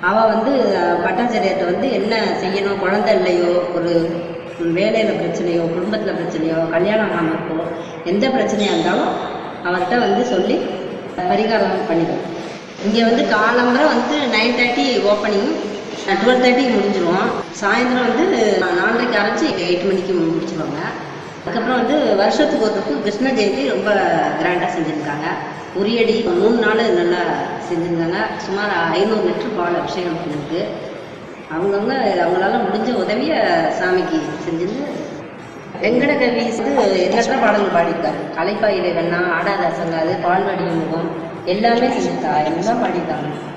அவள் வந்து அஹ், பட்டாச்சாரியர்கிட்ட வந்து என்ன செய்யணும் குழந்தை இல்லையோ ஒரு வேலையில் பிரச்சனையோ குடும்பத்தில் பிரச்சனையோ கல்யாணம் ஆகாமல் இருக்கோ எந்த பிரச்சனையாக இருந்தாலும் அவர்கிட்ட வந்து சொல்லி பரிகாரம் பண்ணிடுவோம் இங்கே வந்து காலம்பரை வந்து nine thirty opening twelve thirty முடிஞ்சிரும் சாயந்தரம் வந்து நாலரைக்கு ஆரம்பிச்சு எயிட் மணிக்கு முடிச்சிருவாங்க அதுக்கப்புறம் வந்து வருஷத்துக்கு ஒரு தடவை கிருஷ்ண ஜெயந்தி ரொம்ப கிராண்டாக செஞ்சுருக்காங்க உரியடி மூணு நாள் நல்லா செஞ்சுருந்தாங்க சுமார் ஐநூறு லிட்டர் பால் அபிஷேகம் பண்ணிருக்கு அவங்கவுங்க அவங்களால முடிஞ்ச உதவியை சாமிக்கு செஞ்சுருந்து வெங்கடகவி வந்து எண்ணற்ற பாடல்கள் பாடியிருக்காரு கலைப்பாயிலை வெண்ணா ஆடாத சங்காது பால்வடி முகம் எல்லாமே செஞ்சுருக்கா எல்லாம் பாடியிருக்காங்க